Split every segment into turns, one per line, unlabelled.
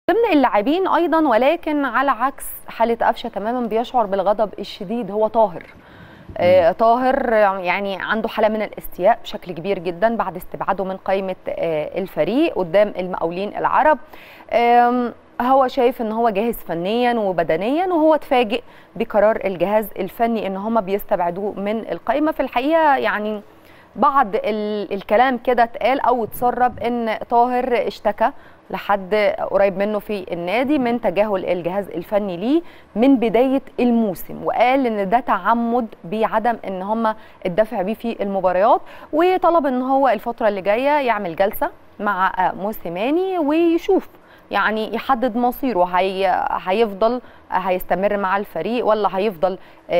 ضمن اللاعبين ايضا ولكن على عكس حاله قفشه تماما بيشعر بالغضب الشديد هو طاهر آه طاهر يعني عنده حاله من الاستياء بشكل كبير جدا بعد استبعاده من قائمه آه الفريق قدام المقاولين العرب هو شايف ان هو جاهز فنيا وبدنيا وهو اتفاجئ بقرار الجهاز الفني ان هم بيستبعدوه من القائمه في الحقيقه يعني بعض الكلام كده اتقال او اتسرب ان طاهر اشتكى لحد قريب منه في النادي من تجاهل الجهاز الفني ليه من بدايه الموسم وقال ان ده تعمد بعدم ان هم الدفع بيه في المباريات وطلب ان هو الفتره اللي جايه يعمل جلسه مع موسيماني ويشوف يعني يحدد مصيره هي هيفضل هيستمر مع الفريق ولا هيفضل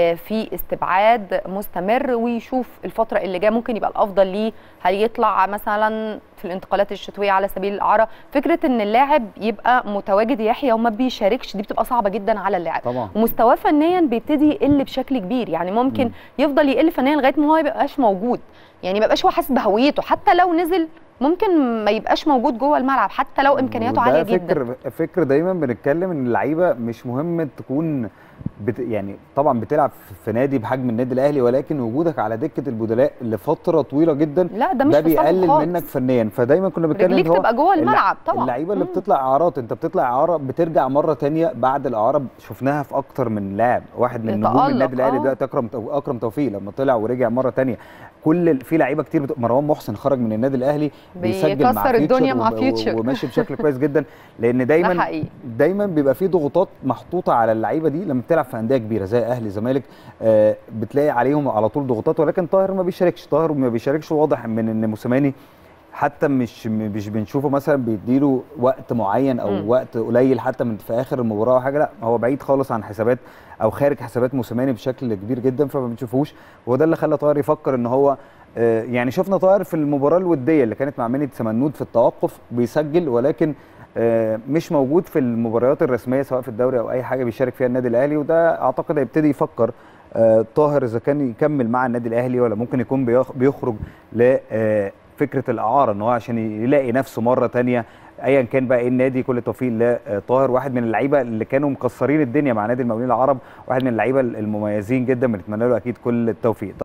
في استبعاد مستمر ويشوف الفتره اللي جايه ممكن يبقى الافضل ليه هل يطلع مثلا في الانتقالات الشتويه على سبيل الاعاره فكره ان اللاعب يبقى متواجد يحيى وما بيشاركش دي بتبقى صعبه جدا على اللاعب
طبعا
ومستواه فنيا بيبتدي يقل بشكل كبير يعني ممكن م. يفضل يقل فنيا لغايه ما هو ما يبقاش موجود يعني ما يبقاش هو حاسس بهويته حتى لو نزل ممكن ما يبقاش موجود جوه الملعب حتى لو امكانياته عاليه
فكر
جدا
فكر دايما بنتكلم ان اللعيبه مش مهم تكون بت يعني طبعا بتلعب في نادي بحجم النادي الاهلي ولكن وجودك على دكه البدلاء لفتره طويله جدا
لا ده مش
ده بيقلل منك فنيا فدايما كنا بنتكلم
رجليك تبقى جوه الملعب طبعا
اللعيبه اللي بتطلع اعارات انت بتطلع اعاره بترجع مره ثانيه بعد الاعاره شفناها في اكتر من لاعب واحد من نجوم النادي الاهلي دلوقتي اكرم اكرم توفيق لما طلع ورجع مره ثانيه كل في لعيبه كتير بت... مروان محسن خرج من النادي الاهلي
بيسجل مع الدنيا مع فيوتشر
وماشي بشكل كويس جدا لان دايما دايما بيبقى في ضغوطات محطوطه على اللعيبه دي لما بتلعب في انديه كبيره زي اهلي زمالك آه بتلاقي عليهم على طول ضغوطات ولكن طاهر ما بيشاركش طاهر ما بيشاركش واضح من ان موسيماني حتى مش مش بنشوفه مثلا بيديله وقت معين او م. وقت قليل حتى من في اخر المباراه او حاجه لا هو بعيد خالص عن حسابات او خارج حسابات موسيماني بشكل كبير جدا فما بنشوفوش وده اللي خلى طاهر يفكر ان هو آه يعني شفنا طاهر في المباراه الوديه اللي كانت مع مني سمنود في التوقف بيسجل ولكن آه مش موجود في المباريات الرسميه سواء في الدوري او اي حاجه بيشارك فيها النادي الاهلي وده اعتقد هيبتدي يفكر آه طاهر اذا كان يكمل مع النادي الاهلي ولا ممكن يكون بيخرج ل فكره الاعاره ان هو عشان يلاقي نفسه مره ثانيه ايا كان بقى ايه النادي كل التوفيق لطاهر واحد من اللعيبه اللي كانوا مكسرين الدنيا مع نادي المقاولين العرب واحد من اللعيبه المميزين جدا بنتمنى له اكيد كل التوفيق